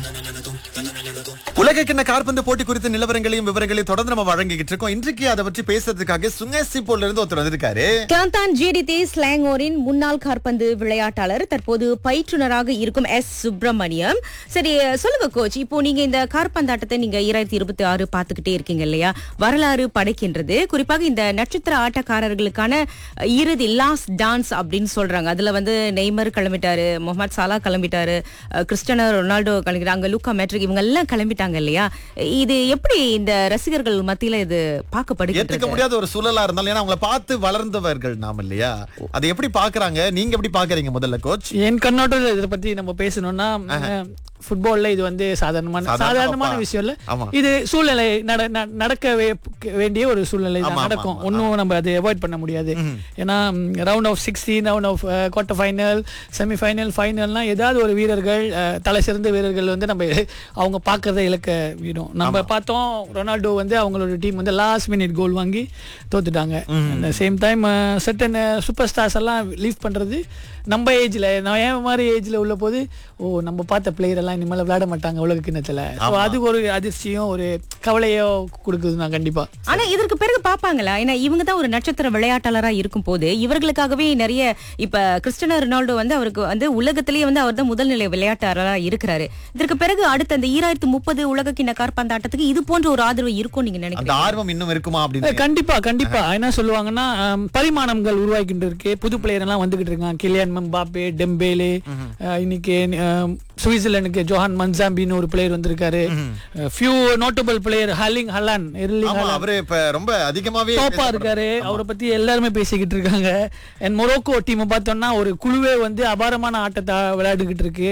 உலக கிண்ண காற்பந்து போட்டி குறித்த நிலவரங்களையும் விவரங்களையும் தொடர்ந்து நம்ம வழங்கிக்கிட்டு இருக்கோம் இன்றைக்கு அதை பற்றி பேசுறதுக்காக சுங்கசிப்போல இருந்து ஒருத்தர் வந்திருக்காரு கிளாந்தான் ஜிடிடி ஸ்லாங்கோரின் முன்னாள் காற்பந்து விளையாட்டாளர் தற்போது பயிற்றுனராக இருக்கும் எஸ் சுப்பிரமணியம் சரி சொல்லுங்க கோச் இப்போ நீங்க இந்த காற்பந்தாட்டத்தை நீங்க இரண்டாயிரத்தி இருபத்தி ஆறு பாத்துக்கிட்டே இருக்கீங்க இல்லையா வரலாறு படைக்கின்றது குறிப்பாக இந்த நட்சத்திர ஆட்டக்காரர்களுக்கான இறுதி லாஸ்ட் டான்ஸ் அப்படின்னு சொல்றாங்க அதுல வந்து நெய்மர் கிளம்பிட்டாரு முகமது சாலா கிளம்பிட்டாரு அஹ் கிறிஸ்டியானோ ரொனால்டோ கிளம்பிட்டாங்க லூக்கா மேட்ரிக் இவங்க எல்லாம் கிளம்பிட்டாங்க இல்லையா இது எப்படி இந்த ரசிகர்கள் மத்தியில இது ஏத்துக்க பார்க்கப்படுகிறது முடியாத ஒரு சூழலா இருந்தாலும் ஏன்னா அவங்கள பார்த்து வளர்ந்தவர்கள் நாம இல்லையா அதை எப்படி பாக்குறாங்க நீங்க எப்படி பாக்குறீங்க முதல்ல கோச் என் கண்ணோட்டத்தில் இதை பத்தி நம்ம பேசணும்னா ஃபுட்பால்ல இது வந்து சாதாரணமான சாதாரணமா சாதாரணமான பா- விஷயம் இல்ல ஆமா. இது சூழ்நிலை நட- ந- நடக்க வே- வேண்டிய ஒரு சூழ்நிலை ஆமா, தான் ஆமா, நடக்கும் ஆமா. ஒன்றும் நம்ம அதை அவாய்ட் பண்ண முடியாது ஏன்னா round of sixteen round of quarter final semifinal ஃபைனல்னா ஏதாவது ஒரு வீரர்கள் அஹ், தலை சிறந்த வீரர்கள் வந்து நம்ம அவங்க பார்க்கறத இழக்க விடும் நம்ம பார்த்தோம் ரொனால்டோ வந்து அவங்களோட டீம் வந்து லாஸ்ட் மினிட் கோல் வாங்கி தோத்துட்டாங்க அந்த same time certain super stars எல்லாம் லீவ் பண்றது நம்ம ஏஜ்ல நான் என் மாதிரி ஏஜ்ல உள்ள போது ஓ நம்ம பார்த்த பிளேயர் எல்லாம் இனிமேல் விளையாட மாட்டாங்க உலக கிண்ணத்துல ஸோ அது ஒரு அதிர்ச்சியும் ஒரு கவலையோ கொடுக்குது நான் கண்டிப்பா ஆனா இதற்கு பிறகு பாப்பாங்களா ஏன்னா இவங்க தான் ஒரு நட்சத்திர விளையாட்டாளரா இருக்கும் போது இவர்களுக்காகவே நிறைய இப்ப கிறிஸ்டியானோ ரொனால்டோ வந்து அவருக்கு வந்து உலகத்திலேயே வந்து அவர் தான் முதல்நிலை விளையாட்டாளரா இருக்கிறாரு இதற்கு பிறகு அடுத்த அந்த ஈராயிரத்து முப்பது உலக கிண்ண காற்பந்தாட்டத்துக்கு இது போன்ற ஒரு ஆதரவு இருக்கும் நீங்க அந்த நினைக்கிறீங்க ஆர்வம் இன்னும் இருக்குமா அஹ் அப்படின்னு கண்டிப்பா கண்டிப்பா என்ன சொல்லுவாங்கன்னா அஹ், பரிமாணங்கள் உருவாக்கிட்டு இருக்கு புது பிளேயர் எல்லாம் வந்துகிட்டு இருக்காங்க கிலியன் மம்பாப்பே டெம்பேலே அஹ், இன்னைக்கு அஹ், சுவிட்சர்லாந்துக்கு ஜோஹான் மன்சாம்பின்னு ஒரு பிளேயர் வந்திருக்காரு ஃபியூ நோட்டபிள் பிளேயர் ஹலிங் ஹலான் எர்லிங் ஆமா அவரு இப்ப ரொம்ப அதிகமாவே டோப்பா பேசப்படுறாரு. இருக்காரு அவரை பத்தி எல்லாருமே பேசிக்கிட்டு இருக்காங்க அண்ட் மொரோக்கோ டீம் பார்த்தோம்னா ஒரு குழுவே வந்து அபாரமான ஆட்டத்தை விளையாடிக்கிட்டு இருக்கு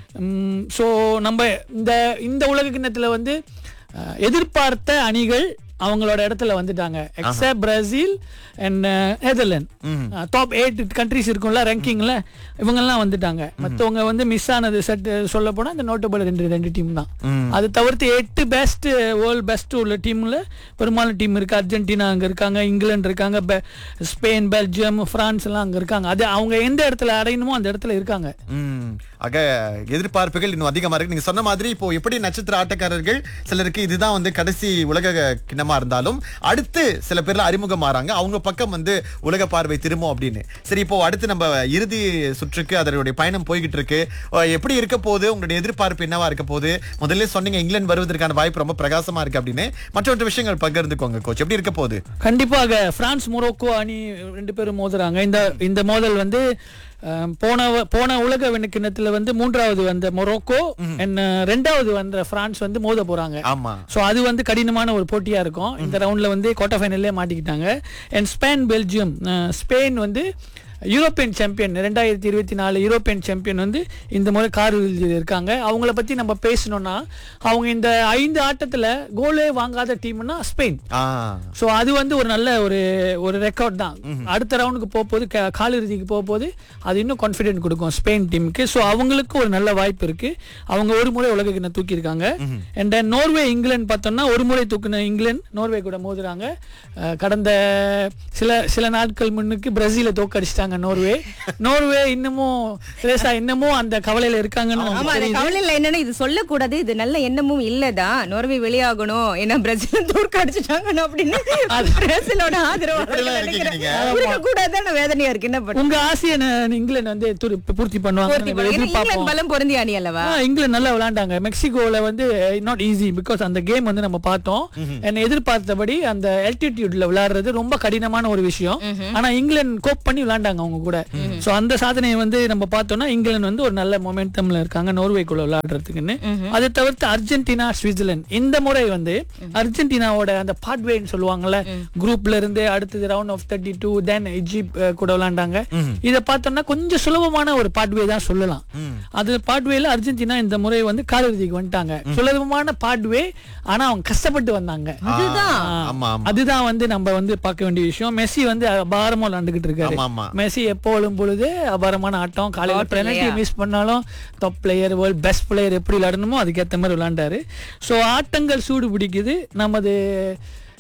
ஸோ நம்ம இந்த இந்த உலக கிண்ணத்துல வந்து அஹ், எதிர்பார்த்த அணிகள் அவங்களோட இடத்துல வந்துட்டாங்க except Brazil and Netherlands top eight countries இருக்கும்ல ரேங்கிங்ல இவங்கெல்லாம் வந்துட்டாங்க மற்றவங்க வந்து மிஸ் ஆனது செட் சொல்ல போனா இந்த நோட்டபிள் ரெண்டு ரெண்டு டீம் தான் அது தவிர்த்து எட்டு பெஸ்ட் வேர்ல்ட் பெஸ்ட் உள்ள டீம்ல பெரும்பாலும் டீம் இருக்கு அர்ஜென்டினா அங்க இருக்காங்க இங்கிலாந்து இருக்காங்க பெ- ஸ்பெயின் பெல்ஜியம் பிரான்ஸ் எல்லாம் அங்க இருக்காங்க அது அவங்க எந்த இடத்துல அடையணுமோ அந்த இடத்துல இருக்காங்க ம். ஆக எதிர்பார்ப்புகள் இன்னும் அதிகமா இருக்கு நீங்க சொன்ன மாதிரி இப்போ எப்படி நட்சத்திர ஆட்டக்காரர்கள் சிலருக்கு இதுதான் வந்து கடைசி உலக கிண்ணமா இருந்தாலும் அடுத்து சில பேர்ல அறிமுகம் ஆறாங்க அவங்க பக்கம் வந்து உலக பார்வை திரும்பும் அப்படின்னு சரி இப்போ அடுத்து நம்ம இறுதி சுற்றுக்கு அதனுடைய பயணம் போய்கிட்டு இருக்கு அஹ் எப்படி இருக்க போகுது உங்களுடைய எதிர்பார்ப்பு என்னவா இருக்க போகுது முதல்ல சொன்னீங்க இங்கிலாந்து வருவதற்கான வாய்ப்பு ரொம்ப பிரகாசமா இருக்கு அப்படின்னு மற்ற விஷயங்கள் பகிர்ந்துக்கோங்க கோச் எப்படி இருக்க போகுது கண்டிப்பாக பிரான்ஸ் மொரோக்கோ அணி ரெண்டு பேரும் மோதுறாங்க இந்த இந்த மோதல் வந்து அஹ், போன வ- போன உலக கிண்ணத்துல வந்து மூன்றாவது வந்த மொரோக்கோ and, அஹ், ரெண்டாவது வந்த பிரான்ஸ் வந்து மோத போறாங்க ஆமா ஸோ அது வந்து கடினமான ஒரு போட்டியா இருக்கும் இந்த ரவுண்ட்ல வந்து குவார்டர் ஃபைனல்லே மாட்டிக்கிட்டாங்க and Spain Belgium ah, Spain வந்து யூரோப்பியன் சாம்பியன் ரெண்டாயிரத்தி இருபத்தி நாலு யூரோப்பியன் சாம்பியன் வந்து இந்த முறை கார் இருக்காங்க அவங்கள பத்தி நம்ம பேசணும்னா அவங்க இந்த ஐந்து ஆட்டத்துல கோலே வாங்காத டீம்னா ஸ்பெயின் ஆ ஸோ அது வந்து ஒரு நல்ல ஒரு ஒரு ரெக்கார்ட் தான் அடுத்த ரவுண்டுக்கு போக போது க- காலிறுதிக்கு போக போது அது இன்னும் கான்ஃபிடென்ட் கொடுக்கும் ஸ்பெயின் டீமுக்கு ஸோ அவங்களுக்கு ஒரு நல்ல வாய்ப்பு இருக்கு அவங்க ஒரு முறை உலக கிண்ண தூக்கியிருக்காங்க அண்ட் தென் நோர்வே இங்கிலாந்து பார்த்தோம்னா ஒரு முறை தூக்கின இங்கிலாந்து நோர்வே கூட மோதுறாங்க அஹ், கடந்த சில சில நாட்கள் முன்னுக்கு பிரேசிலை தோக்கடிச்சிட்டாங்க நோர்வே நோர்வே இன்னமும் திரேசா இன்னமும் அந்த கவலையில இருக்காங்கன்னு ஆமா நமக்கு அந்த தெரியுது. கவலையில என்னன்னா இது சொல்லக்கூடாது இது நல்ல எண்ணமும் இல்லதான் நோர்வே வெளியாகணும் ஏன்னா பிரேசில் தோற்க அடிச்சுட்டாங்கன்னு அப்படின்னு பிரேசிலோட இப்படிலாம் இருக்கீங்க நீங்க. ஆதரவு கூடாதான வேதனையா இருக்கு என்ன பண்ண உங்க ஆசையை ந- இங்கிலாந்து வந்து துரு- பூர்த்தி பண்ணுவாங்க பூர்த்தி பண்ண- ஏன்னா எதிர்பார்ப்போம் இங்கிலாந்து பலம் பொருந்திய அணி அல்லவா ஆ, இங்கிலாந்து நல்லா விளையாண்டாங்க மெக்சிகோல வந்து நாட் ஈஸி பிகாஸ் அந்த கேம் வந்து நம்ம பார்த்தோம் என்ன எதிர்பார்த்தபடி அந்த altitudeல விளையாடுறது ரொம்ப கடினமான ஒரு விஷயம் ஆனா இங்கிலாந்து கோப் பண்ணி விளையாண்டாங்க அவங்க கூட சோ அந்த சாதனையை வந்து நம்ம பார்த்தோம்னா இங்கிலாந்து வந்து ஒரு நல்ல மொமெண்டம்ல இருக்காங்க நோர்வேக்குள்ள விளையாடுறதுக்குன்னு அதை தவிர்த்து அர்ஜென்டினா சுவிட்சர்லாந்து இந்த முறை வந்து அர்ஜென்டினாவோட அந்த பாட்வேன்னு சொல்லுவாங்கல்ல குரூப்ல இருந்து அடுத்தது round of thirty two then Egypt கூட விளையாண்டாங்க இதை பார்த்தோம்னா கொஞ்சம் சுலபமான ஒரு பாட்வே தான் சொல்லலாம் அது பாட்வேல அர்ஜென்டினா இந்த முறை வந்து காலிறுதிக்கு வந்துட்டாங்க சுலபமான பாட்வே ஆனா அவங்க கஷ்டப்பட்டு வந்தாங்க அதுதான் ஆ, ஆமா, ஆமா. அதுதான் வந்து நம்ம வந்து பார்க்க வேண்டிய விஷயம் மெஸ்ஸி வந்து அபாரமா விளையாண்டுகிட்டு இருக்காரு ஆமா, ஆமா. மெஸ்ஸி எப்போ விழும் பொழுது அபாரமான ஆட்டம் காலையில Top பெனல்டி இல்லையா? மிஸ் பண்ணாலும் top player world best player எப்படி விளையாடணுமோ அதுக்கேத்த மாதிரி விளையாண்டாரு சோ ஆட்டங்கள் சூடு பிடிக்குது நமது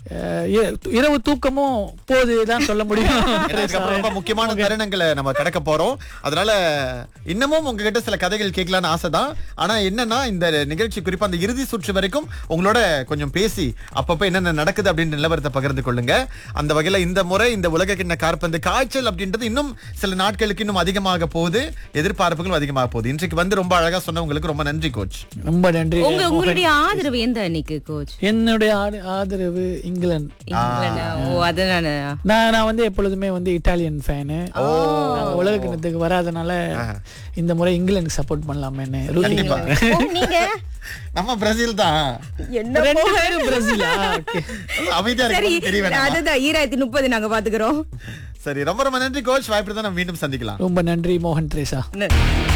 அஹ், இ- இரவு தூக்கமும் போகுதுதான் சொல்ல முடியும் ஏன்னா இதுக்கப்புறம் ரொம்ப முக்கியமான தருணங்களை நம்ம கடக்க போறோம் அதனால இன்னமும் உங்ககிட்ட சில கதைகள் கேட்கலான்னு ஆசைதான் ஆனா என்னன்னா இந்த நிகழ்ச்சி குறிப்பா அந்த இறுதி சுற்று வரைக்கும் உங்களோட கொஞ்சம் பேசி அப்பப்ப என்னென்ன நடக்குது அப்படின்ற நிலவரத்தை பகிர்ந்து கொள்ளுங்க அந்த வகையில இந்த முறை இந்த உலக கிண்ண காற்பந்து காய்ச்சல் அப்படின்றது இன்னும் சில நாட்களுக்கு இன்னும் அதிகமாக போகுது எதிர்பார்ப்புகளும் அதிகமாக போகுது இன்றைக்கு வந்து ரொம்ப அழகா சொன்னவங்களுக்கு ரொம்ப நன்றி கோச் ரொம்ப நன்றி உங்க உங்களுடைய ஆதரவு எந்த அன்னைக்கு கோச் என்னுடைய ஆடு- ஆதரவு இங்கிலாந்து இங்கிலாந்து. ஓ அதனால நான் நான் வந்து எப்பொழுதுமே வந்து இட்டாலியன் ஃபேனு உலக கிணத்துக்கு வராதனால இந்த முறை இங்கிலாந்து சப்போர்ட் பண்ணலாமேன்னு ரூலிங் கண்டிப்பா ஓ, நீங்க நம்ம பிரேசில் தான் என்ன ரெண்டு பேரும் பிரேசிலா ஓகே அமைதியா சரி இருக்கு தெரிய வேணாமா? அதுதான் ஈராயிரத்தி முப்பது நாங்க பாத்துக்கிறோம் சரி ரொம்ப ரொம்ப நன்றி கோச் வாய்ப்பு தான் நம்ம மீண்டும் சந்திக்கலாம் ரொம்ப நன்றி மோகன் த்ரேசா நன்றி.